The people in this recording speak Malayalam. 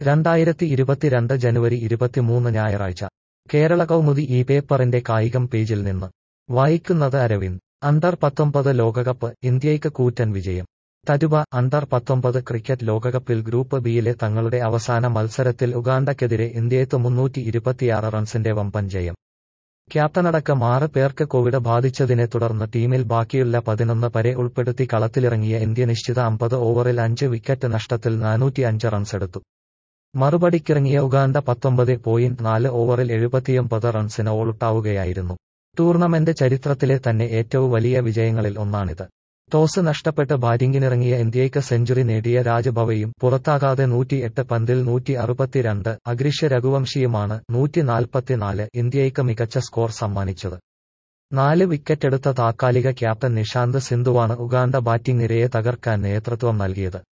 രണ്ടായിരത്തി ഇരുപത്തിരണ്ട് ജനുവരി ഇരുപത്തിമൂന്ന് ഞായറാഴ്ച കേരള കൗമുദി ഈ പേപ്പറിന്റെ കായികം പേജിൽ നിന്ന് വായിക്കുന്നത് അരവിന്ദ് അണ്ടർ പത്തൊമ്പത് ലോകകപ്പ് ഇന്ത്യയ്ക്ക് കൂറ്റൻ വിജയം തരുവ അണ്ടർ പത്തൊമ്പത് ക്രിക്കറ്റ് ലോകകപ്പിൽ ഗ്രൂപ്പ് ബിയിലെ തങ്ങളുടെ അവസാന മത്സരത്തിൽ ഉഗാണ്ടയ്ക്കെതിരെ ഇന്ത്യയ്ക്ക് മുന്നൂറ്റി ഇരുപത്തിയാറ് റൺസിന്റെ വമ്പൻ ജയം ക്യാപ്റ്റനടക്കം ആറ് പേർക്ക് കോവിഡ് ബാധിച്ചതിനെ തുടർന്ന് ടീമിൽ ബാക്കിയുള്ള പതിനൊന്ന് പേരെ ഉൾപ്പെടുത്തി കളത്തിലിറങ്ങിയ ഇന്ത്യ നിശ്ചിത അമ്പത് ഓവറിൽ അഞ്ച് വിക്കറ്റ് നഷ്ടത്തിൽ നാനൂറ്റി അഞ്ച് റൺസെടുത്തു മറുപടിക്കിറങ്ങിയ ഉഗാണ്ട പത്തൊമ്പത് പോയിന്റ് നാല് ഓവറിൽ എഴുപത്തിയൊമ്പത് റൺസിന് ഓളുട്ടാവുകയായിരുന്നു ടൂർണമെന്റ് ചരിത്രത്തിലെ തന്നെ ഏറ്റവും വലിയ വിജയങ്ങളിൽ ഒന്നാണിത് ടോസ് നഷ്ടപ്പെട്ട് ബാറ്റിംഗിനിറങ്ങിയ ഇന്ത്യയ്ക്ക് സെഞ്ചുറി നേടിയ രാജഭവയും പുറത്താകാതെ നൂറ്റിയെട്ട് പന്തിൽ നൂറ്റി അറുപത്തിരണ്ട് അഗ്രിഷ രഘുവംശിയുമാണ് നൂറ്റി നാൽപ്പത്തിനാല് ഇന്ത്യയ്ക്ക് മികച്ച സ്കോർ സമ്മാനിച്ചത് നാല് വിക്കറ്റെടുത്ത താത്കാലിക ക്യാപ്റ്റൻ നിഷാന്ത് സിന്ധുവാണ് ഉഗാണ്ട ബാറ്റിംഗ് നിരയെ തകർക്കാൻ നേതൃത്വം നൽകിയത്